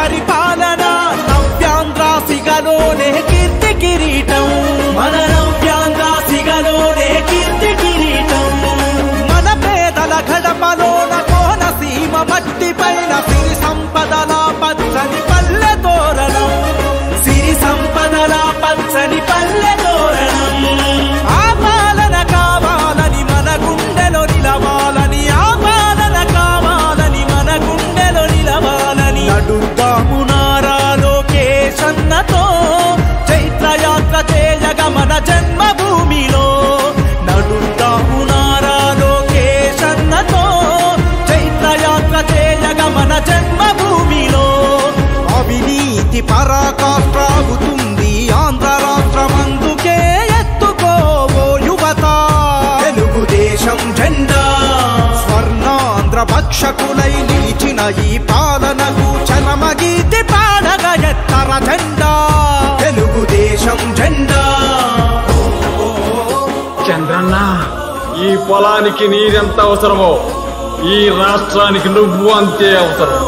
పరిపాలన నవ్యాంధ్రాసిగలోనే కీర్తి కిరీటం మన నవ్యాంధ్రాసిగలోనే కీర్తి కిరీటం మన పేదల గడపలోన కోనసీమ మట్టి పైన సిరి సంపదల పచ్చని పల్లె తోరణం సిరి సంపదల పచ్చని పల్లె తోరణం ఆ పాలన కావాలని మన గుండెలో నిలవాలని ఆ పాలన కావాలని మన గుండెలో నిలవాలని నడుద్దాము నారా లోకేశన్నతో చైత్రయాత్ర చేయగ మన జన్మభూమిలో నడుద్దాము నారా లోకేశన్నతో చైత్రయాత్ర చేయగ మన జన్మభూమిలో అవినీతి పరాకాష్ట్రాగుతుంది ఆంధ్ర రాష్ట్రమందుకే ఎత్తుకోవో యువత తెలుగుదేశం జెండా స్వర్ణాంధ్ర భక్షకులై నిలిచిన ఈ పాలనకు చరమగీతి పాడగ ఎత్తర జెండా తెలుగుదేశం జెండా చంద్రన్న ఈ పొలానికి నీరెంత అవసరమో ఈ రాష్ట్రానికి నువ్వు అంతే అవసరం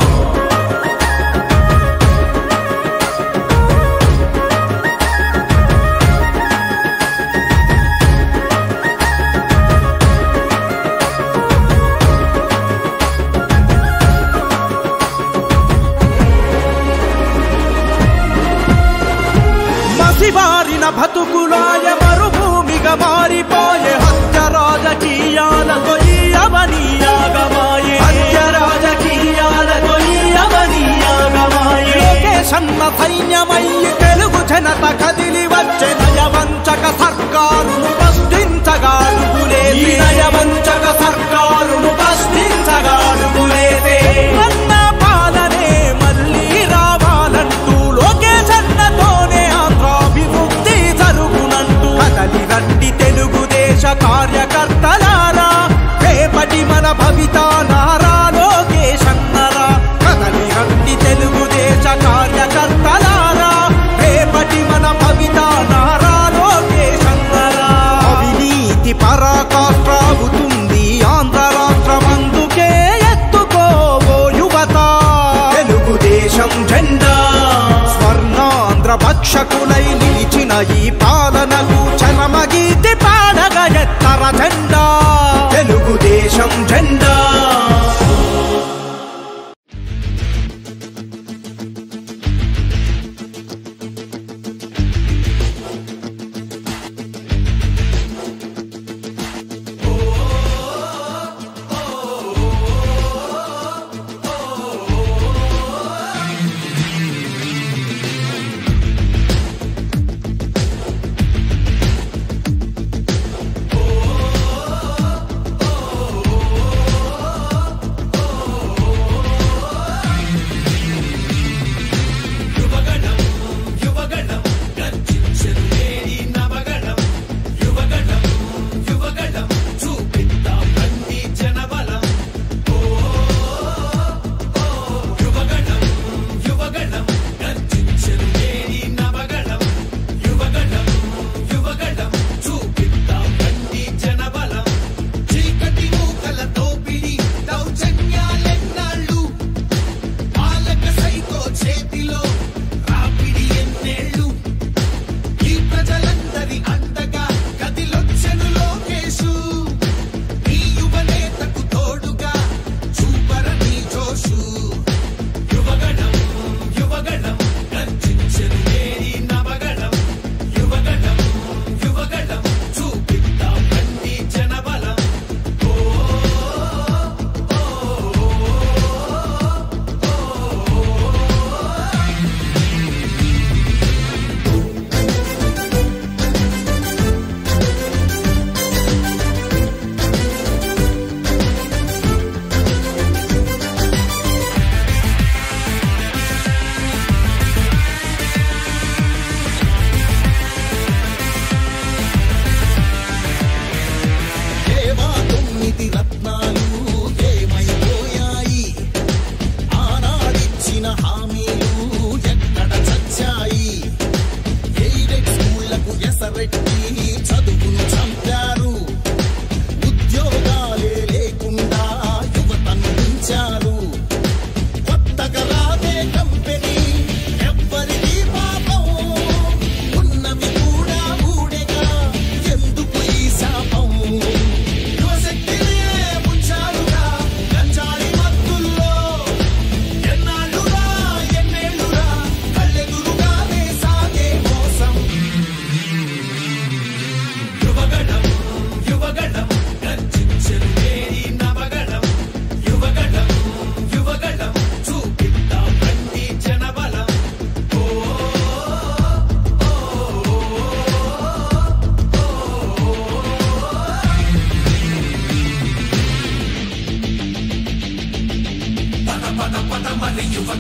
మసిబారిన బతుకులాయ మరుభూమిగా మారిపోయే హత్య రాజకీయాలతో ఈ అవనీయాగమాయే హత్య రాజకీయాలతో ఈ అవనీయాగమాయే లోకేశన్న సైన్యమయ్యి తెలుగు జనత కదిలి వచ్చే నయవంచక సర్కారును ప్రశ్నించగాడుగులేసి నయవంచక సర్కారును ప్రశ్నించగాడుగులేసే అన్న పాలనే మళ్ళీ రావాలంటూ లోకేశన్నతోనే ఆంధ్రాభివృద్ధి జరుగునంటూ కదలి రండి తెలుగుదేశ కార్యకర్తలారా రేపటి మన భవిత నారా లోకేశన్నరా కదలి రండి తెలుగుదేశ కార్యకర్తలారా రేపటి మన భవిత నారా లోకేశన్నరా అవినీతి పరాకాష్ట్రాగుతుంది ఆంధ్ర రాష్ట్రమందుకే ఎత్తుకోవో యువత తెలుగుదేశం జెండా స్వర్ణాంధ్ర భక్షకులై నిలిచిన ఈ పాలనకు చరమగీతి పాడగ ఎత్తర జెండా తెలుగుదేశం జెండా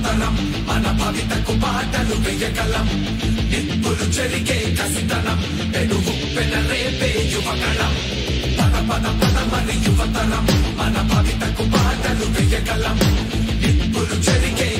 యువతరం మన భవితకు బాటలు వెయ్యగలం నిప్పులు చెరిగే కసితనం పెనుగు పెనరేపే యువగళం పద పద పద మరి యువతరం మన భవితకు బాటలు వెయ్యగలం నిప్పులు చెరిగే